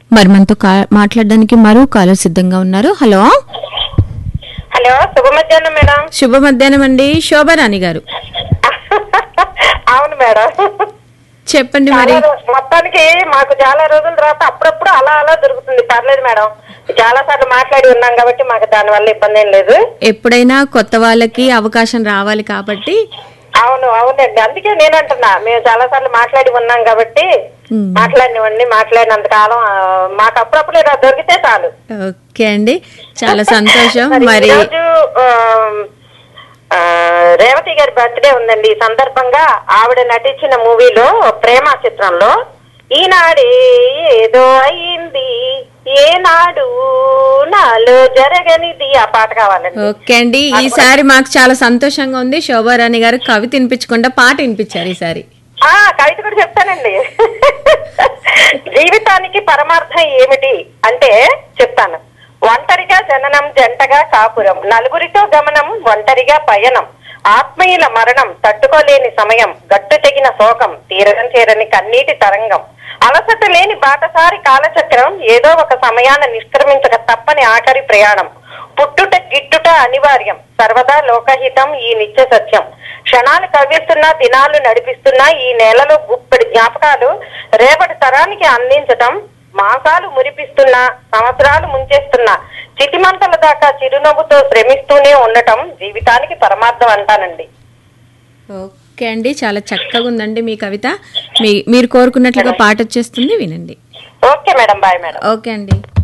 మరి మనతో కా- మాట్లాడడానికి మరో కాలర్ సిద్ధంగా ఉన్నారు హలో హలో శుభ మధ్యాహ్నం మేడం శుభ మధ్యాహ్నం అండి శోభారాణి గారు అవును మేడం చెప్పండి మరి చాలా రో- మొత్తానికి మాకు చాలా రోజుల తర్వాత అప్పుడప్పుడు అలా అలా దొరుకుతుంది పర్లేదు మేడం చాలా సార్లు మాట్లాడి ఉన్నాం కాబట్టి మాకు దాని వల్ల ఇబ్బంది ఏం లేదు ఎప్పుడైనా కొత్త వాళ్ళకి అవకాశం రావాలి కాబట్టి అవును అవునండి అందుకే నేను అంటున్నా మేము చాలా సార్లు మాట్లాడి ఉన్నాం కాబట్టి మ్మ్. మాట్లాడినవన్నీ మాట్లాడినంత కాలం ఆ, మాకు అప్పుడప్పుడు ఇలా దొరికితే చాలు ఓకే అండి చాలా సంతోషం మరి మరి ఈరోజు ఆ, ఆ, రేవతి గారి బర్త్డే ఉందండి ఈ సందర్భంగా ఆవిడ నటించిన మూవీలో ప్రేమ చిత్రంలో ఈనాడే ఏదో అయింది ఏనాడు నాలో జరగనిది ఆ పాట కావాలండి ఓకే అండి ఈసారి మాకు చాలా సంతోషంగా ఉంది శోభారాణి గారు కవి తినిపించకుండా పాట వినిపించారు ఈసారి ఆ కవిత కూడా చెప్తానండి జీవితానికి పరమార్థం ఏమిటి అంటే చెప్తాను ఒంటరిగా జననం జంటగా కాపురం నలుగురితో గమనం ఒంటరిగా పయనం ఆత్మీయుల మరణం తట్టుకోలేని సమయం గట్టు తెగిన శోకం తీరడం చేరని కన్నీటి తరంగం అలసట లేని బాటసారి కాలచక్రం ఏదో ఒక సమయాన నిష్క్రమించక తప్పని ఆఖరి ప్రయాణం పుట్టుట గిట్టుట అనివార్యం సర్వదా లోకహితం ఈ నిత్య సత్యం క్షణాలు కవ్విస్తున్నా దినాలు నడిపిస్తున్నా ఈ నేలలో గుప్పడి జ్ఞాపకాలు రేపటి తరానికి అందించటం మాసాలు మురిపిస్తున్నా సంవత్సరాలు ముంచేస్తున్నా చితిమంతల దాకా చిరునవ్వుతో శ్రమిస్తూనే ఉండటం జీవితానికి పరమార్థం అంటానండి ఓకే అండి చాలా చక్కగా ఉందండి మీ కవిత మీ మీరు కోరుకున్నట్లుగా పాట వచ్చేస్తుంది వినండి okay madam bye madam okay అండి